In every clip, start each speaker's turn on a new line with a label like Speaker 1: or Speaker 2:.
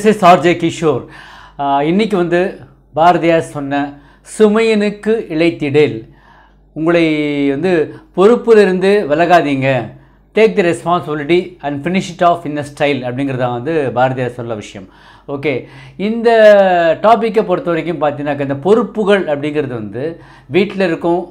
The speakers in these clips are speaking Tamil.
Speaker 1: this is RJ Kishore ah இன்னைக்கு வந்து பாரதியார் சொன்ன சுமையனுக்கு இழைத்திடேல் உங்களை வந்து பொறுப்பிலிருந்து விலகாதீங்க take the responsibility and finish it off in a style அப்படிங்கிறது தான் வந்து பாரதியார் சொல்ல விஷயம் ஓகே இந்த டாப்பிக்கை பொறுத்த வரைக்கும் பார்த்தீங்கன்னாக்கா இந்த பொறுப்புகள் அப்படிங்கிறது வந்து வீட்டில் இருக்கும்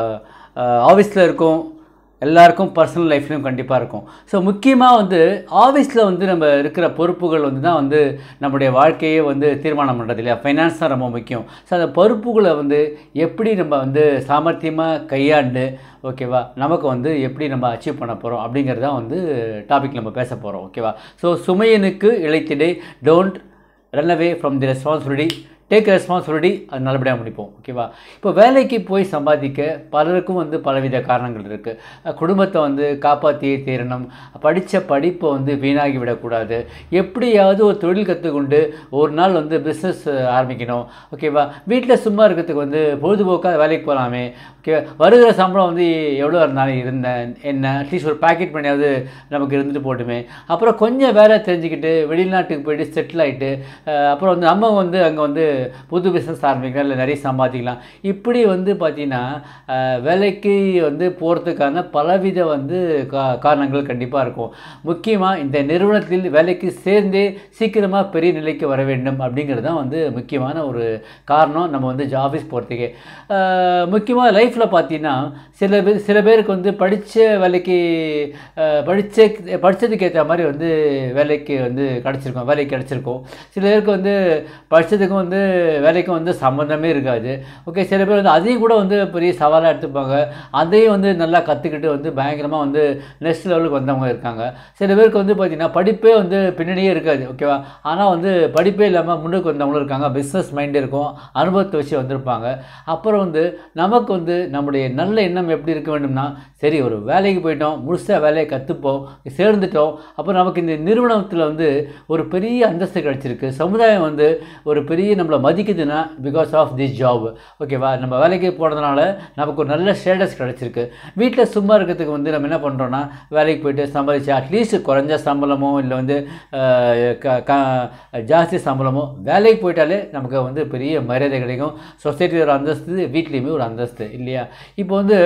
Speaker 1: ஆஃபீஸில் இருக்கும் எல்லாருக்கும் பர்சனல் லைஃப்லையும் கண்டிப்பாக இருக்கும் ஸோ முக்கியமாக வந்து ஆஃபீஸில் வந்து நம்ம இருக்கிற பொறுப்புகள் வந்து தான் வந்து நம்முடைய வாழ்க்கையே வந்து தீர்மானம் பண்ணுறது இல்லையா ஃபைனான்ஸ் தான் ரொம்ப முக்கியம் ஸோ அந்த பொறுப்புகளை வந்து எப்படி நம்ம வந்து சாமர்த்தியமாக கையாண்டு ஓகேவா நமக்கு வந்து எப்படி நம்ம அச்சீவ் பண்ண போகிறோம் அப்படிங்கிறது தான் வந்து டாபிக் நம்ம பேச போகிறோம் ஓகேவா ஸோ சுமையனுக்கு இழைத்திடை don't run away from the responsibility take responsibility அது நல்லபடியாக முடிப்போம் ஓகேவா இப்போ வேலைக்கு போய் சம்பாதிக்க பலருக்கும் வந்து பலவித காரணங்கள் இருக்குது குடும்பத்தை வந்து காப்பாற்றியே தீரணும் படித்த படிப்பை வந்து வீணாகி விடக்கூடாது எப்படியாவது ஒரு தொழில் கற்றுக்கொண்டு ஒரு நாள் வந்து பிஸ்னஸ் ஆரம்பிக்கணும் ஓகேவா வீட்டில் சும்மா இருக்கிறதுக்கு வந்து பொழுதுபோக்காக வேலைக்கு போகலாமே ஓகே வருகிற சம்பளம் வந்து எவ்வளோ இருந்தாலும் இருந்தேன் என்ன அட்லீஸ்ட் ஒரு பேக்கெட் பண்ணியாவது நமக்கு இருந்துட்டு போட்டுமே அப்புறம் கொஞ்சம் வேலை தெரிஞ்சுக்கிட்டு வெளிநாட்டுக்கு போயிட்டு செட்டில் ஆகிட்டு அப்புறம் வந்து நம்ம வந்து அங்கே வந்து புது பிஸ்னஸ் ஆரம்பிக்கலாம் இல்லை நிறைய சம்பாதிக்கலாம் இப்படி வந்து பார்த்திங்கன்னா அஹ், வேலைக்கு வந்து போகிறதுக்கான பலவித வந்து கா காரணங்கள் கண்டிப்பாக இருக்கும் முக்கியமாக இந்த நிறுவனத்தில் வேலைக்கு சேர்ந்தே சீக்கிரமாக பெரிய நிலைக்கு வர வேண்டும் அப்படிங்கிறது தான் வந்து முக்கியமான ஒரு காரணம் நம்ம வந்து ஆஃபீஸ் போகிறதுக்கே முக்கியமாக லைஃப்பில் பார்த்தீங்கன்னா சில பேர் சில பேருக்கு வந்து படித்த வேலைக்கு அஹ், படிச்ச படித்ததுக்கு ஏற்ற மாதிரி வந்து வேலைக்கு வந்து கிடச்சிருக்கும் வேலைக்கு கிடச்சிருக்கும் சில பேருக்கு வந்து படித்ததுக்கும் வந்து வேலைக்கும் வந்து சம்மந்தமே இருக்காது ஓகே சில பேர் வந்து அதையும் கூட வந்து பெரிய சவாலாக எடுத்துப்பாங்க அதையும் வந்து நல்லா கற்றுக்கிட்டு வந்து பயங்கரமாக வந்து நெக்ஸ்ட் லெவலுக்கு வந்தவங்க இருக்காங்க சில பேருக்கு வந்து பார்த்திங்கன்னா படிப்பே வந்து பின்னணியே இருக்காது ஓகேவா ஆனால் வந்து படிப்பே இல்லாமல் முன்னுக்கு வந்தவங்களும் இருக்காங்க பிஸ்னஸ் மைண்ட் இருக்கும் அனுபவத்தை வச்சு வந்திருப்பாங்க அப்புறம் வந்து நமக்கு வந்து நம்முடைய நல்ல எண்ணம் எப்படி இருக்க வேண்டும்னா சரி ஒரு வேலைக்கு போயிட்டோம் முழுசாக வேலையை கற்றுப்போம் சேர்ந்துட்டோம் அப்புறம் நமக்கு இந்த நிறுவனத்தில் வந்து ஒரு பெரிய அந்தஸ்து கிடச்சிருக்கு சமுதாயம் வந்து ஒரு பெரிய நம்மளை மதிக்குதுன்னா பிகாஸ் ஆஃப் திஸ் ஜாப் ஓகேவா நம்ம வேலைக்கு போனதுனால நமக்கு ஒரு நல்ல ஸ்டேட்டஸ் கிடச்சிருக்கு வீட்டில் சும்மா இருக்கிறதுக்கு வந்து நம்ம என்ன பண்ணுறோன்னா வேலைக்கு போயிட்டு சம்பாதிச்சு அட்லீஸ்ட் குறைஞ்ச சம்பளமோ இல்லை வந்து அஹ், க- க- ஜாஸ்தி சம்பளமோ வேலைக்கு போயிட்டாலே நமக்கு வந்து பெரிய மரியாதை கிடைக்கும் சொசைட்டி ஒரு அந்தஸ்து வீட்லேயுமே ஒரு அந்தஸ்து இல்லையா இப்போ வந்து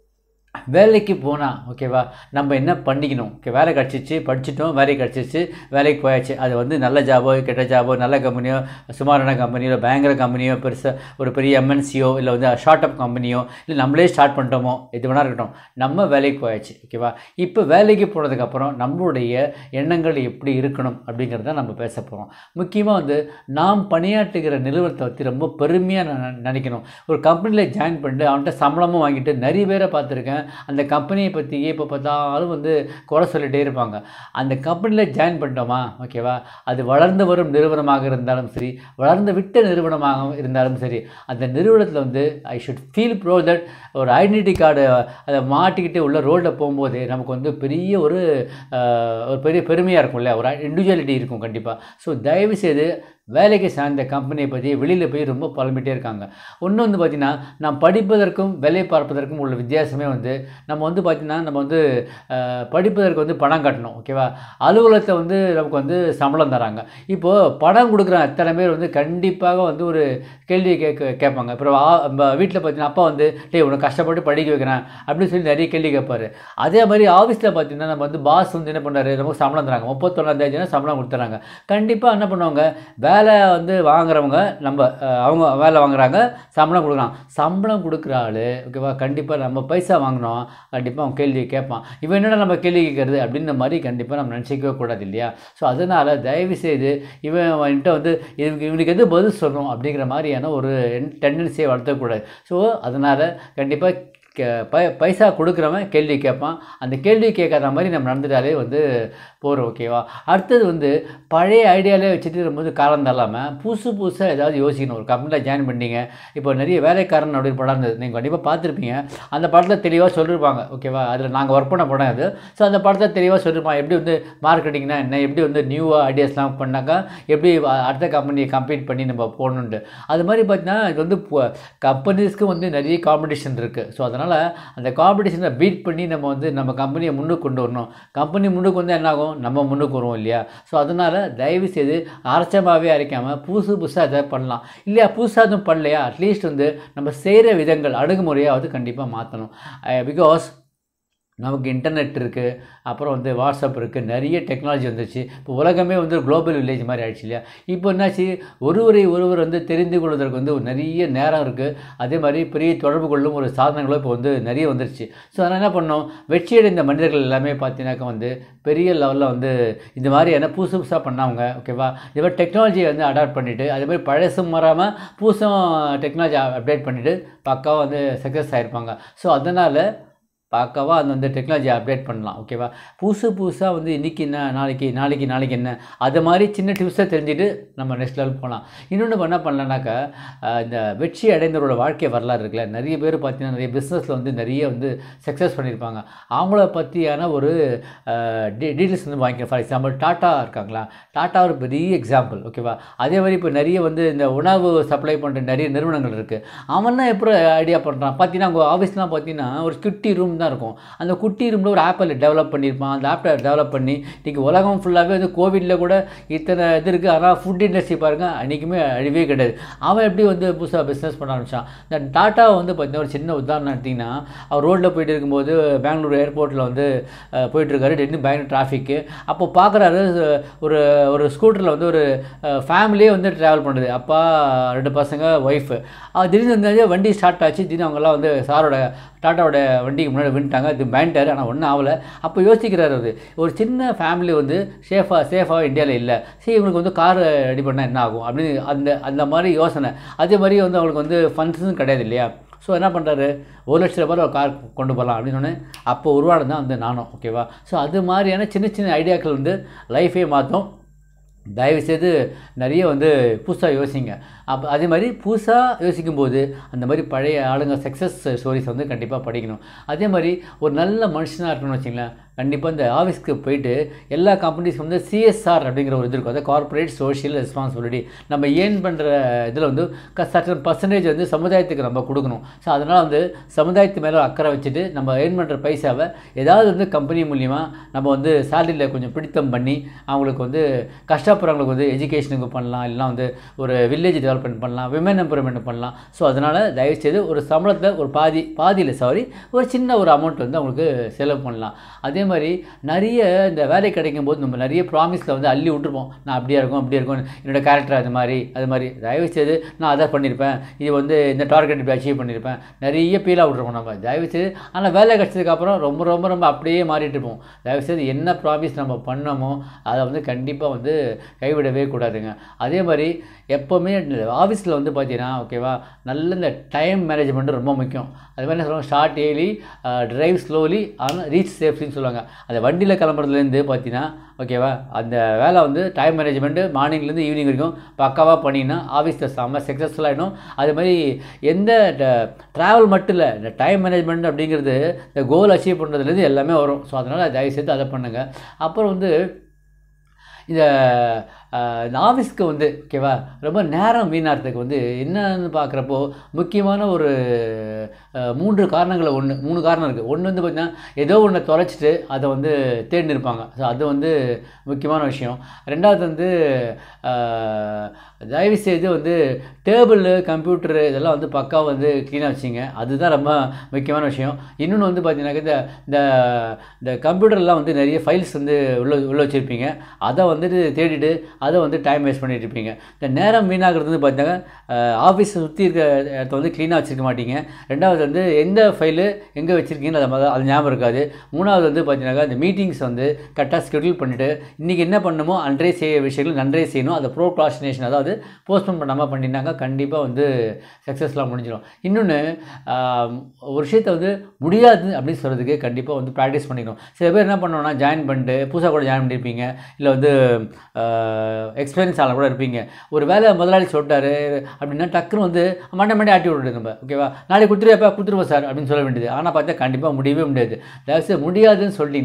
Speaker 1: வேலைக்கு போனால் ஓகேவா நம்ம என்ன பண்ணிக்கணும் ஓகே வேலை கிடச்சிச்சு படிச்சிட்டோம் வேலை கிடச்சிச்சு வேலைக்கு போயாச்சு அது வந்து நல்ல ஜாபோ கெட்ட ஜாபோ நல்ல கம்பெனியோ சுமாரான கம்பெனியோ இல்லை பயங்கர கம்பெனியோ பெருசாக ஒரு பெரிய எம்என்சியோ இல்லை வந்து ஷார்ட் அப் கம்பெனியோ இல்லை நம்மளே ஸ்டார்ட் பண்ணிட்டோமோ எது வேணா இருக்கட்டும் நம்ம வேலைக்கு போயாச்சு ஓகேவா இப்போ வேலைக்கு போனதுக்கப்புறம் நம்மளுடைய எண்ணங்கள் எப்படி இருக்கணும் அப்படிங்கிறத நம்ம பேச போகிறோம் முக்கியமாக வந்து நாம் பணியாற்றுகிற நிறுவனத்தை பற்றி ரொம்ப பெருமையாக நினைக்கணும் ஒரு கம்பெனியில் ஜாயின் பண்ணிட்டு அவன்கிட்ட சம்பளமும் வாங்கிட்டு நிறைய பேரை பார்த்துருக்கேன் அந்த கம்பெனியை பற்றி எப்போ பார்த்தாலும் வந்து குறை சொல்லிகிட்டே இருப்பாங்க அந்த கம்பெனியில் ஜாயின் பண்ணிட்டோமா ஓகேவா அது வளர்ந்து வரும் நிறுவனமாக இருந்தாலும் சரி வளர்ந்து விட்ட நிறுவனமாக இருந்தாலும் சரி அந்த நிறுவனத்தில் வந்து I should feel bro that ஒரு ஐடென்டிட்டி கார்டு அதை மாட்டிக்கிட்டு உள்ள ரோட்டில் போகும்போது நமக்கு வந்து பெரிய ஒரு அஹ், ஒரு பெரிய பெருமையாக இருக்கும்ல ஒரு இண்டிவிஜுவாலிட்டி இருக்கும் கண்டிப்பாக ஸோ தயவு செய்து வேலைக்கு சார்ந்த கம்பெனியை பற்றி வெளியில் போய் ரொம்ப புலம்பிட்டே இருக்காங்க ஒன்று வந்து பார்த்திங்கன்னா நாம் படிப்பதற்கும் வேலை பார்ப்பதற்கும் உள்ள வித்தியாசமே வந்து நம்ம வந்து பார்த்திங்கன்னா நம்ம வந்து அஹ், படிப்பதற்கு வந்து பணம் கட்டணும் ஓகேவா அலுவலகத்தை வந்து நமக்கு வந்து சம்பளம் தராங்க இப்போது பணம் கொடுக்குற அத்தனை பேர் வந்து கண்டிப்பாக வந்து ஒரு கேள்வி கேட்க கேட்பாங்க அப்புறம் வீட்டில் பார்த்தீங்கன்னா அப்பா வந்து டேய் உனக்கு கஷ்டப்பட்டு படிக்க வைக்கிறேன் அப்படின்னு சொல்லி நிறைய கேள்வி கேட்பாரு அதே மாதிரி ஆஃபீஸில் பார்த்தீங்கன்னா நம்ம வந்து பாஸ் வந்து என்ன பண்ணாரு நமக்கு சம்பளம் தராங்க முப்பத்தொன்னாந்தேதினா சம்பளம் கொடுத்துறாங்க கண்டிப்பாக என்ன பண்ணுவாங்க வேலை வந்து வாங்குறவங்க நம்ம அஹ், அவங்க வேலை வாங்குறாங்க சம்பளம் கொடுக்குறான் சம்பளம் கொடுக்குற ஆள் ஓகேவா கண்டிப்பாக நம்ம பைசா வாங்கினோம் கண்டிப்பாக அவன் கேள்வி கேட்பான் இவன் என்னடா நம்ம கேள்வி கேட்கறது அப்படின்ற மாதிரி கண்டிப்பாக நம்ம நினச்சிக்கவே கூடாது இல்லையா ஸோ அதனால் தயவு செய்து இவன் வந்துட்டு வந்து இவனுக்கு இவனுக்கு எது பதில் சொல்லணும் அப்படிங்கிற மாதிரியான ஒரு டெண்டன்சியை வளர்த்தக்கூடாது ஸோ அதனால் கண்டிப்பாக கே பை பைசா கொடுக்குறவன் கேள்வி கேட்பான் அந்த கேள்வி கேட்காத மாதிரி நம்ம நடந்துட்டாலே வந்து போகிறோம் ஓகேவா அடுத்தது வந்து பழைய ஐடியாலே வச்சுட்டு இருக்கும்போது காலம் தள்ளாமல் புதுசு புதுசாக ஏதாவது யோசிக்கணும் ஒரு கம்பெனியில் ஜாயின் பண்ணீங்க இப்போ நிறைய வேலைக்காரன் அப்படின்னு படம் இருந்தது நீங்கள் கண்டிப்பாக பார்த்துருப்பீங்க அந்த படத்தில் தெளிவாக சொல்லியிருப்பாங்க ஓகேவா அதில் நாங்கள் ஒர்க் பண்ண படம் அது ஸோ அந்த படத்தில் தெளிவாக சொல்லியிருப்பாங்க எப்படி வந்து மார்க்கெட்டிங்னா என்ன எப்படி வந்து நியூவாக ஐடியாஸ்லாம் பண்ணாக்கா எப்படி வ- அடுத்த கம்பெனியை கம்பீட் பண்ணி நம்ம போகணுன்ட்டு அது மாதிரி பார்த்தீங்கன்னா இது வந்து கம்பெனிஸ்க்கு வந்து நிறைய காம்படிஷன் இருக்குது ஸோ அதனால் அதனால் அந்த காம்படிஷனை பீட் பண்ணி நம்ம வந்து நம்ம கம்பெனியை முன்னுக்கு கொண்டு வரணும் கம்பெனி முன்னுக்கு வந்தால் என்ன ஆகும் நம்ம முன்னுக்கு வருவோம் இல்லையா ஸோ அதனால் தயவு செய்து அரைச்சமாகவே அரைக்காமல் புதுசு புதுசாக எதாவது பண்ணலாம் இல்லையா புதுசாக எதுவும் பண்ணலையா அட்லீஸ்ட் வந்து நம்ம செய்கிற விதங்கள் அணுகுமுறையாவது கண்டிப்பாக மாற்றணும் பிகாஸ் நமக்கு இன்டர்நெட் இருக்குது அப்புறம் வந்து வாட்ஸ்அப் இருக்குது நிறைய டெக்னாலஜி வந்துருச்சு இப்போ உலகமே வந்து குளோபல் வில்லேஜ் மாதிரி ஆயிடுச்சு இல்லையா இப்போ என்னாச்சு ஒருவரை ஒருவர் வந்து தெரிந்து கொள்வதற்கு வந்து ஒரு நிறைய நேரம் இருக்குது அதே மாதிரி பெரிய தொடர்பு கொள்ளும் ஒரு சாதனங்களும் இப்போ வந்து நிறைய வந்துருச்சு ஸோ அதனால் என்ன பண்ணோம் வெற்றியடைந்த மனிதர்கள் எல்லாமே பார்த்தீங்கன்னாக்கா வந்து பெரிய லெவலில் வந்து இந்த மாதிரி என்ன புதுசு புதுசாக பண்ணாங்க ஓகேவா இதே மாதிரி டெக்னாலஜியை வந்து அடாப்ட் பண்ணிவிட்டு அதே மாதிரி பழசும் மாறாமல் புதுசும் டெக்னாலஜி அப்டேட் பண்ணிவிட்டு பக்காவாக வந்து சக்ஸஸ் ஆகிருப்பாங்க ஸோ அதனால் பார்க்கவா அந்த வந்து டெக்னாலஜி அப்டேட் பண்ணலாம் ஓகேவா புதுசு புதுசாக வந்து இன்றைக்கி என்ன நாளைக்கு நாளைக்கு நாளைக்கு என்ன அது மாதிரி சின்ன டிப்ஸை தெரிஞ்சுட்டு நம்ம நெக்ஸ்ட் லெவல் போகலாம் இன்னொன்று என்ன பண்ணலனாக்கா அஹ், இந்த வெற்றி அடைந்தவரோட வாழ்க்கை வரலாறு இருக்குல்ல நிறைய பேர் பார்த்தீங்கன்னா நிறைய பிஸ்னஸில் வந்து நிறைய வந்து சக்ஸஸ் பண்ணியிருப்பாங்க அவங்கள பற்றியான ஒரு டீட்டெயில்ஸ் வந்து வாங்கிக்க ஃபார் எக்ஸாம்பிள் டாட்டா இருக்காங்களா டாட்டா ஒரு பெரிய எக்ஸாம்பிள் ஓகேவா அதே மாதிரி இப்போ நிறைய வந்து இந்த உணவு சப்ளை பண்ணுற நிறைய நிறுவனங்கள் இருக்குது அவன் தான் எப்படி ஐடியா பண்ணுறான் பார்த்தீங்கன்னா அவங்க ஆஃபீஸ்லாம் பார்த்தீங்கன்னா ஒரு குட்டி ரூம் தான் இருக்கும் அந்த குட்டி ரூமில் ஒரு ஆப்பில் டெவலப் பண்ணியிருப்பான் அந்த ஆப்பை டெவலப் பண்ணி இன்றைக்கி உலகம் ஃபுல்லாகவே வந்து கோவிடில் கூட இத்தனை இது இருக்குது ஆனால் ஃபுட் இண்டஸ்ட்ரி பாருங்க அன்றைக்குமே அழிவே கிடையாது அவன் எப்படி வந்து புதுசாக பிஸ்னஸ் பண்ண ஆரம்பிச்சான் இந்த டாட்டா வந்து பார்த்தீங்கன்னா ஒரு சின்ன உதாரணம் எடுத்திங்கன்னா அவர் ரோட்டில் போயிட்டு இருக்கும்போது பெங்களூர் ஏர்போர்ட்டில் வந்து அஹ், போயிட்டுருக்காரு திடீர்னு பயங்கர டிராஃபிக்கு அப்போ பார்க்குறாரு ஒரு ஒரு ஸ்கூட்டரில் வந்து ஒரு ஃபேமிலியே வந்து ட்ராவல் பண்ணுது அப்பா ரெண்டு பசங்க ஒய்ஃபு திடீர்னு வந்து வண்டி ஸ்டார்ட் ஆச்சு திடீர்னு அவங்கெல்லாம் வந்து சாரோட டாட்டாவோட வண்டிக்கு முன்னாடி வின்ட்டாங்க இது பயன்ட்டார் ஆனால் ஒன்றும் ஆகலை அப்போ யோசிக்கிறார் அவர் ஒரு சின்ன ஃபேமிலி வந்து சேஃபாக சேஃபாக இந்தியாவில் இல்லை சரி இவங்களுக்கு வந்து கார் ரெடி பண்ணால் என்ன ஆகும் அப்படின்னு அந்த அந்த மாதிரி யோசனை அதே மாதிரி வந்து அவங்களுக்கு வந்து ஃபண்ட்ஸும் கிடையாது இல்லையா ஸோ என்ன பண்ணுறாரு ஒரு லட்ச ரூபாய் ஒரு கார் கொண்டு போகலாம் அப்படின்னு சொன்னேன் அப்போ உருவானது தான் வந்து நானும் ஓகேவா ஸோ அது மாதிரியான சின்ன சின்ன ஐடியாக்கள் வந்து லைஃபே மாற்றும் தயவுசெய்து நிறைய வந்து புதுசாக யோசிங்க அப்போ அதே மாதிரி புதுசாக யோசிக்கும்போது அந்த மாதிரி பழைய ஆளுங்க சக்ஸஸ் ஸ்டோரிஸ் வந்து கண்டிப்பாக படிக்கணும் அதே மாதிரி ஒரு நல்ல மனுஷனாக இருக்கணும்னு வச்சிங்களேன் கண்டிப்பாக இந்த ஆஃபீஸ்க்கு போயிட்டு எல்லா கம்பெனிஸ் வந்து சிஎஸ்ஆர் அப்படிங்கிற ஒரு இது இருக்கும் அதாவது கார்ப்பரேட் சோஷியல் ரெஸ்பான்சிபிலிட்டி நம்ம ஏர்ன் பண்ணுற இதில் வந்து சர்டன் பர்சன்டேஜ் வந்து சமுதாயத்துக்கு நம்ம கொடுக்கணும் ஸோ அதனால் வந்து சமுதாயத்து மேலே அக்கறை வச்சுட்டு நம்ம ஏர்ன் பண்ணுற பைசாவை ஏதாவது வந்து கம்பெனி மூலிமா நம்ம வந்து சேலரியில் கொஞ்சம் பிடித்தம் பண்ணி அவங்களுக்கு வந்து கஷ்டப்படுறவங்களுக்கு வந்து எஜுகேஷனுக்கு பண்ணலாம் இல்லைனா வந்து ஒரு வில்லேஜ் டெவலப்மெண்ட் பண்ணலாம் விமன் எம்பவர்மெண்ட் பண்ணலாம் ஸோ அதனால் தயவுசெய்து ஒரு சம்பளத்தை ஒரு பாதி பாதியில் சாரி ஒரு சின்ன ஒரு அமௌண்ட் வந்து அவங்களுக்கு செலவு பண்ணலாம் அதே மாதிரி நிறைய இந்த வேலை கிடைக்கும் போது நம்ம நிறைய ப்ராமிஸில் வந்து அள்ளி விட்டுருப்போம் நான் அப்படியே இருக்கும் அப்படியே இருக்கும் என்னோட கேரக்டர் அது மாதிரி அது மாதிரி தயவுசெய்து நான் அதை பண்ணியிருப்பேன் இது வந்து இந்த டார்கெட் இப்படி அச்சீவ் பண்ணியிருப்பேன் நிறைய பீலாக விட்டுருப்போம் நம்ம தயவுசெய்து ஆனால் வேலை கிடைச்சதுக்கப்புறம் ரொம்ப ரொம்ப ரொம்ப அப்படியே மாறிட்டு இருப்போம் தயவுசெய்து என்ன ப்ராமிஸ் நம்ம பண்ணோமோ அதை வந்து கண்டிப்பாக வந்து கைவிடவே கூடாதுங்க அதே மாதிரி எப்போவுமே ஆஃபீஸில் வந்து பார்த்தீங்கன்னா ஓகேவா நல்ல இந்த டைம் மேனேஜ்மெண்ட் ரொம்ப முக்கியம் அது மாதிரி என்ன சொல்லுவாங்க ஷார்ட் ஏலி டிரைவ் ஸ்லோலி ஆனால் ரீச் சேஃப்டின்னு சொல்லுவாங்க அந்த வண்டியில் கிளம்புறதுலேருந்து பார்த்தீங்கன்னா ஓகேவா அந்த வேலை வந்து டைம் மேனேஜ்மெண்ட்டு மார்னிங்லேருந்து ஈவினிங் வரைக்கும் பக்காவாக பண்ணிங்கன்னா ஆஃபீஸில் செம்ம சக்ஸஸ்ஃபுல் ஆகிடும் அது மாதிரி எந்த ட்ராவல் மட்டும் இல்லை இந்த டைம் மேனேஜ்மெண்ட் அப்படிங்கிறது இந்த கோல் அச்சீவ் பண்ணுறதுலேருந்து எல்லாமே வரும் ஸோ அதனால் தயவுசெய்து அதை பண்ணுங்கள் அப்புறம் வந்து இந்த அஹ், இந்த ஆஃபீஸ்க்கு வந்து ஓகேவா ரொம்ப நேரம் வீணாகிறதுக்கு வந்து என்னன்னு பார்க்குறப்போ முக்கியமான ஒரு அஹ், மூன்று காரணங்களை ஒன்று மூணு காரணம் இருக்குது ஒன்று வந்து பார்த்திங்கன்னா ஏதோ ஒன்றை தொலைச்சிட்டு அதை வந்து தேடின்னு இருப்பாங்க ஸோ அது வந்து முக்கியமான விஷயம் ரெண்டாவது வந்து அஹ், தயவு செய்து வந்து டேபிள் கம்ப்யூட்டரு இதெல்லாம் வந்து பக்காவாக வந்து க்ளீனாக வச்சிங்க அதுதான் ரொம்ப முக்கியமான விஷயம் இன்னொன்று வந்து பார்த்தீங்கன்னாக்கா இந்த இந்த இந்த கம்ப்யூட்டர்லாம் வந்து நிறைய ஃபைல்ஸ் வந்து உள்ள உள்ள வச்சுருப்பீங்க அதை வந்துட்டு தேடிட்டு அதை வந்து டைம் வேஸ்ட் பண்ணிட்டு இருப்பீங்க இந்த நேரம் வீணாகிறது வந்து பார்த்தீங்கன்னா ஆஃபீஸை சுற்றி இருக்க இடத்த வந்து க்ளீனாக வச்சுருக்க மாட்டீங்க ரெண்டாவது வந்து எந்த ஃபைலு எங்கே வச்சுருக்கீங்கன்னு அது மொத- அது ஞாபகம் இருக்காது மூணாவது வந்து பார்த்தீங்கன்னாக்கா இந்த மீட்டிங்ஸ் வந்து கரெக்டாக ஸ்கெடியூல் பண்ணிவிட்டு இன்றைக்கி என்ன பண்ணணுமோ அன்றே செய்ய விஷயங்கள் நன்றே செய்யணும் அதை ப்ரோக்ராஸ்டினேஷன் அதாவது போஸ்ட்போன் பண்ணாமல் பண்ணினாங்க கண்டிப்பாக வந்து சக்ஸஸ்லாம் முடிஞ்சிடும் இன்னொன்று ஒரு விஷயத்தை வந்து முடியாது அப்படின்னு சொல்கிறதுக்கு கண்டிப்பாக வந்து ப்ராக்டிஸ் பண்ணிக்கணும் சில பேர் என்ன பண்ணுவோம்னா ஜாயின் பண்ணிட்டு புதுசாக கூட ஜாயின் பண்ணியிருப்பீங்க இல்லை வந்து எக்ஸ்பீரியன்ஸ் ஆள கூட இருப்பீங்க ஒரு வேலை முதலாளி சொல்லிட்டாரு அப்படின்னா டக்குன்னு வந்து மண்டை மண்டை ஆட்டி விடுறது நம்ம ஓகேவா நாளைக்கு கொடுத்துருவேப்பா கொடுத்துருவோம் சார் அப்படின்னு சொல்ல வேண்டியது ஆனால் பார்த்தா கண்டிப்பாக முடியவே முடியாது தயவுசெய்து முடியாதுன்னு சொல்லிட்டீங்கன்னா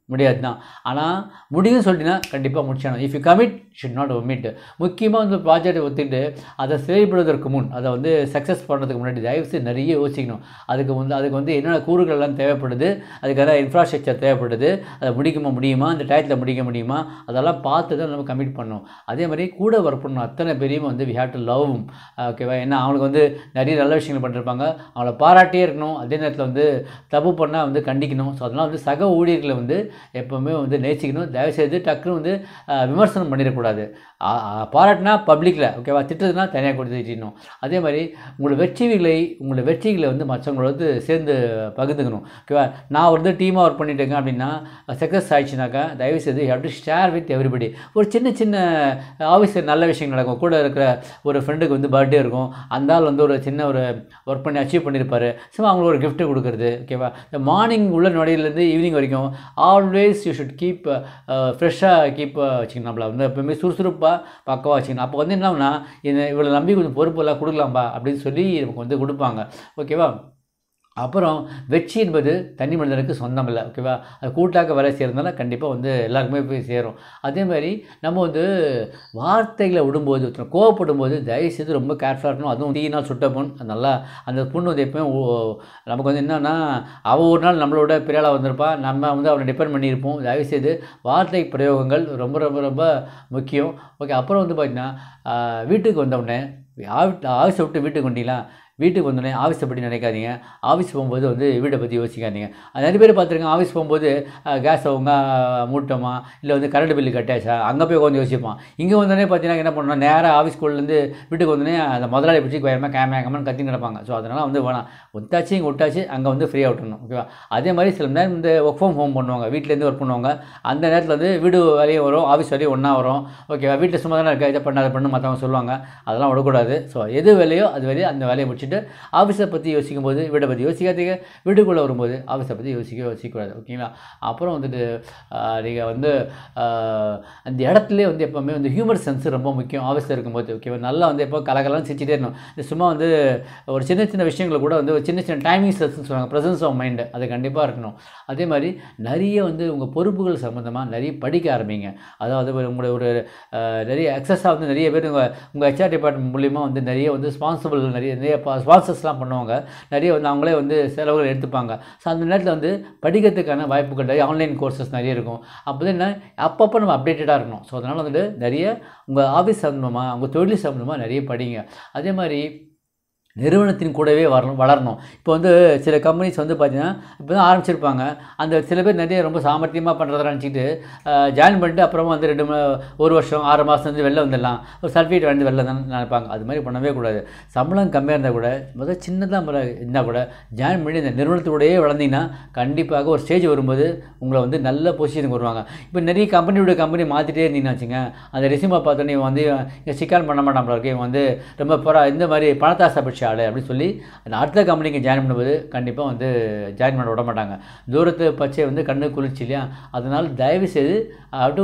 Speaker 1: முடியாது தான் ஆனால் முடியும்னு சொல்லிட்டீங்கன்னா கண்டிப்பாக முடிச்சானு if you commit should not omit முக்கியமாக வந்து ப்ராஜெக்டை ஒத்துட்டு அதை செயல்படுவதற்கு முன் அதை வந்து சக்ஸஸ் பண்ணுறதுக்கு முன்னாடி தயவுசெய்து நிறைய யோசிக்கணும் அதுக்கு வந்து அதுக்கு வந்து என்னென்ன கூறுகள்லாம் தேவைப்படுது அதுக்கான இன்ஃப்ராஸ்ட்ரக்சர் தேவைப்படுது அதை முடிக்குமா முடியுமா அந்த டயத்தில் முடிக்க முடியுமா அதெல்லாம் பார்த்து தான் நம்ம கமிட் பண்ணணும் அதே மாதிரி கூட ஒர்க் பண்ணணும் அத்தனை பேரையும் வந்து வி ஹேவ் டு லவ் ஓகேவா ஏன்னா அவங்களுக்கு வந்து நிறைய நல்ல விஷயங்கள் பண்ணிருப்பாங்க அவங்கள பாராட்டியே இருக்கணும் அதே நேரத்தில் வந்து தப்பு பண்ணால் வந்து கண்டிக்கணும் ஸோ அதனால் வந்து சக ஊழியர்களை வந்து எப்போவுமே வந்து நேசிக்கணும் தயவுசெய்து டக்குன்னு வந்து அஹ், விமர்சனம் பண்ணிடக்கூடாது ஆ- ஆ- பாராட்டினா பப்ளிக்கில் ஓகேவா திட்டுறதுனா தனியாக கொடுத்து திட்டணும் அதே மாதிரி உங்களோட வெற்றிகளை உங்களோட வெற்றிகளை வந்து மற்றவங்களோட வந்து சேர்ந்து பகிர்ந்துக்கணும் ஓகேவா நான் வந்து டீமாக ஒர்க் பண்ணிட்டேங்க அப்படின்னா சக்ஸஸ் ஆயிடுச்சுனாக்கா தயவுசெய்து have to share with everybody ஒரு சின்ன சின்ன ஆஃபீஸில் நல்ல விஷயங்கள் நடக்கும் கூட இருக்கிற ஒரு ஃப்ரெண்டுக்கு வந்து பர்த்டே இருக்கும் அந்த ஆள் வந்து ஒரு சின்ன ஒரு ஒர்க் பண்ணி அச்சீவ் பண்ணியிருப்பாரு ஸோ அவங்களுக்கு ஒரு gift கொடுக்குறது ஓகேவா இந்த மார்னிங் உள்ள நொடியிலேருந்து ஈவினிங் வரைக்கும் ஆல்வேஸ் யூ ஷுட் கீப் ஃப்ரெஷ்ஷாக கீப் வச்சுக்கணும் நம்மள வந்து எப்பவுமே சுறுசுறுப்பாக பக்கவாக வச்சுக்கணும் அப்போ வந்து என்ன ஆகும்னா இந்த இவ்வளோ நம்பி கொஞ்சம் பொறுப்பெல்லாம் கொடுக்கலாம்பா அப்படின்னு சொல்லி நமக்கு வந்து கொடுப்பாங்க ஓகேவா அப்புறம் வெற்றி என்பது தனி மனிதனுக்கு சொந்தம் இல்லை ஓகேவா அது கூட்டாக்க வேலை செய்கிறதுனால கண்டிப்பாக வந்து எல்லாருக்குமே போய் சேரும் அதே மாதிரி நம்ம வந்து வார்த்தைகளை விடும்போது ஒருத்தர் கோவப்படும் போது தயவுசெய்து ரொம்ப கேர்ஃபுல்லாக இருக்கணும் அதுவும் தீயினால் சுட்ட பொன் அது நல்லா அந்த புண்ணு வந்து எப்பயும் ஓ- நமக்கு வந்து என்னன்னா அவள் ஒரு நாள் நம்மளோட பிரியாளாக வந்திருப்பா நம்ம வந்து அவனை டிபெண்ட் பண்ணியிருப்போம் தயவுசெய்து வார்த்தை பிரயோகங்கள் ரொம்ப ரொம்ப ரொம்ப முக்கியம் ஓகே அப்புறம் வந்து பார்த்தீங்கன்னா ஆஹ், வீட்டுக்கு வந்தவுடனே ஆஃபீஸை விட்டு வீட்டுக்கு வந்தீங்களா வீட்டுக்கு வந்தோடனே ஆஃபீஸை பற்றி நினைக்காதீங்க ஆஃபீஸ் போகும்போது வந்து வீட்டை பற்றி யோசிக்காதீங்க அது நிறைய பேர் பார்த்துருக்கேன் ஆஃபீஸ் போகும்போது கேஸ் அவங்க மூட்டோமா இல்லை வந்து கரண்ட் பில்லு கட்டாச்சா அங்கே போய் உட்காந்து யோசிப்பான் இங்கே வந்தோடனே பார்த்தீங்கன்னா என்ன பண்ணணும் நேராக ஆஃபீஸ்குள்ளேருந்து வீட்டுக்கு வந்தோடனே அந்த முதலாளி பிடிச்சி வேகமாக கேமரா கேமரா கத்தி கிடப்பாங்க ஸோ அதனால் வந்து வேணாம் ஒத்தாச்சு இங்கே விட்டாச்சு அங்கே வந்து ஃப்ரீயாக விட்டுணும் ஓகேவா அதே மாதிரி சில நேரம் இந்த ஒர்க் ஃப்ரம் ஹோம் பண்ணுவாங்க வீட்டிலேருந்து ஒர்க் பண்ணுவாங்க அந்த நேரத்தில் வந்து வீடு வேலையும் வரும் ஆஃபீஸ் வேலையும் ஒன்றா வரும் ஓகேவா வீட்டில் சும்மா தானே இருக்க இதை பண்ண அதை பண்ணு மற்றவங்க சொல்லுவாங்க அதெல்லாம் விடக்கூடாது ஸோ எது வேலையோ அது வேலையோ அந்த வேலையை முடிச்சுட்டு ஆஃபீஸை பற்றி யோசிக்கும் போது வீட்டை பற்றி யோசிக்காதீங்க வீட்டுக்குள்ளே வரும்போது ஆஃபீஸை பற்றி யோசிக்க யோசிக்கக்கூடாது ஓகேங்களா அப்புறம் வந்துட்டு நீங்கள் வந்து ஆஹ், அந்த இடத்துலேயே வந்து எப்போவுமே வந்து ஹியூமர் சென்ஸ் ரொம்ப முக்கியம் ஆஃபீஸில் இருக்கும்போது ஓகேவா நல்லா வந்து எப்போ கலகலாம் சிரிச்சிட்டே இருக்கணும் இந்த சும்மா வந்து ஒரு சின்ன சின்ன விஷயங்களை கூட வந்து ஒரு சின்ன சின்ன டைமிங் சென்ஸ்னு சொல்லுவாங்க ப்ரெசன்ஸ் ஆஃப் மைண்டு அது கண்டிப்பாக இருக்கணும் அதே மாதிரி நிறைய வந்து உங்கள் பொறுப்புகள் சம்மந்தமாக நிறைய படிக்க ஆரம்பிங்க அதாவது ஒரு உங்களோட ஒரு அஹ், நிறைய எக்ஸஸாக வந்து நிறைய பேர் உங்கள் உங்கள் ஹெச்ஆர் டிபார்ட்மெண்ட் மூலிமா வந்து நிறைய வந்து ஸ்பான்சிபிள் நிறைய நிறைய ஸ்பான்சர்ஸ்லாம் பண்ணுவாங்க நிறைய வந்து அவங்களே வந்து செலவுகள் எடுத்துப்பாங்க ஸோ அந்த நேரத்தில் வந்து படிக்கிறதுக்கான வாய்ப்புகள் நிறைய ஆன்லைன் கோர்சஸ் நிறைய இருக்கும் அப்போ தான் என்ன அப்பப்போ நம்ம அப்டேட்டடாக இருக்கணும் ஸோ அதனால் வந்துட்டு நிறைய உங்கள் ஆஃபீஸ் சம்மந்தமாக உங்கள் தொழில் சம்மந்தமாக நிறைய படிங்க அதே மாதிரி நிறுவனத்தின் கூடவே வரணும் வளரணும் இப்போ வந்து சில கம்பெனிஸ் வந்து பார்த்தீங்கன்னா இப்போ தான் ஆரம்பிச்சிருப்பாங்க அந்த சில பேர் நிறைய ரொம்ப சாமர்த்தியமாக பண்ணுறத நினச்சிட்டு ஜாயின் பண்ணிட்டு அப்புறமா வந்து ரெண்டு ம- ஒரு வருஷம் ஆறு மாதம் வந்து வெளில வந்துடலாம் ஒரு சர்டிஃபிகேட் வந்து வெளில தான் நினைப்பாங்க அது மாதிரி பண்ணவே கூடாது சம்பளம் கம்மியாக இருந்தால் கூட முதல் சின்னதாக முறை இருந்தால் கூட ஜாயின் பண்ணி இந்த நிறுவனத்தோடயே வளர்ந்தீங்கன்னா கண்டிப்பாக ஒரு ஸ்டேஜ் வரும்போது உங்களை வந்து நல்ல பொசிஷனுக்கு வருவாங்க இப்போ நிறைய கம்பெனியோட கம்பெனி மாற்றிட்டே இருந்தீங்கன்னு வச்சுங்க அந்த ரெசியூமை பார்த்தோன்னே இவன் வந்து இங்கே சிக்கான் பண்ண மாட்டான் போல இருக்கு இவன் வந்து ரொம்ப புறா இந்த மாதிரி பணத்தாசை பிடிச்ச ஆள் அப்படின்னு சொல்லி அந்த அடுத்த கம்பெனிக்கு ஜாயின் பண்ணும்போது கண்டிப்பாக வந்து ஜாயின் பண்ண விட மாட்டாங்க தூரத்து பச்சை வந்து கண்ணு குளிர்ச்சி இல்லையா அதனால் தயவு செய்து to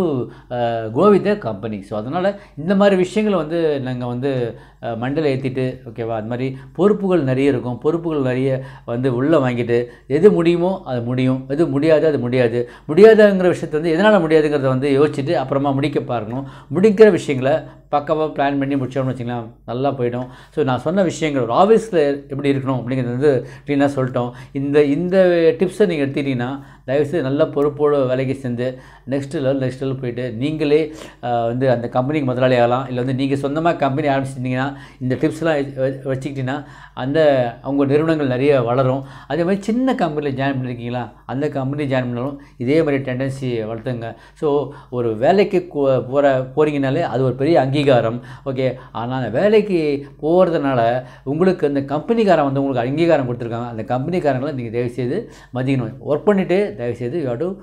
Speaker 1: go with the company so அதனால் இந்த மாதிரி விஷயங்களை வந்து நாங்கள் வந்து மண்டல ஏற்றிட்டு ஓகேவா அது மாதிரி பொறுப்புகள் நிறைய இருக்கும் பொறுப்புகள் நிறைய வந்து உள்ளே வாங்கிட்டு எது முடியுமோ அது முடியும் எது முடியாது அது முடியாது முடியாதுங்கிற விஷயத்தை வந்து எதனால் முடியாதுங்கிறத வந்து யோசிச்சுட்டு அப்புறமா முடிக்க பாருங்கணும் முடிக்கிற விஷயங்களை பக்கவாக பிளான் பண்ணி முடிச்சோம்னு வச்சுக்கலாம் நல்லா போயிடும் ஸோ நான் சொன்ன விஷயங்கள் ஒரு ஆஃபீஸில் எப்படி இருக்கணும் அப்படிங்கிறது வந்து க்ளீனாக சொல்லிட்டோம் இந்த இந்த டிப்ஸை நீங்கள் எடுத்துக்கிட்டிங்கன்னா தயவுசெய்து நல்ல பொறுப்போடு வேலைக்கு செஞ்சு நெக்ஸ்ட் லெவல் நெக்ஸ்ட் லெவல் போயிட்டு நீங்களே ஆஹ், வந்து அந்த கம்பெனிக்கு முதலாளி ஆகலாம் இல்லை வந்து நீங்கள் சொந்தமாக கம்பெனி ஆரம்பிச்சிட்டிங்கன்னா இந்த டிப்ஸ்லாம் வச்சுக்கிட்டிங்கன்னா அந்த அவங்க நிறுவனங்கள் நிறைய வளரும் அதே மாதிரி சின்ன கம்பெனியில் ஜாயின் பண்ணியிருக்கீங்களா அந்த கம்பெனி ஜாயின் பண்ணாலும் இதே மாதிரி டெண்டன்சி வளர்த்துங்க ஸோ ஒரு வேலைக்கு கு- போகிற போகிறீங்கனாலே அது ஒரு பெரிய அங்கீகாரம் ஓகே ஆனால் அந்த வேலைக்கு போகிறதுனால உங்களுக்கு அந்த கம்பெனிக்காரன் வந்து உங்களுக்கு அங்கீகாரம் கொடுத்துருக்காங்க அந்த கம்பெனிக்காரங்களை நீங்கள் தயவுசெய்து மதிக்கணும் ஒர்க் பண்ணிவிட்டு தயவுசெய்து you to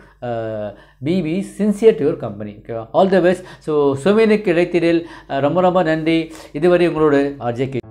Speaker 1: be be sincere to your company ஓகேவா ஆல் த பெஸ்ட் ஸோ சுமேனுக்கு இடைத்திரில் ரொம்ப ரொம்ப நன்றி இதுவரை உங்களோட ஆர்ஜே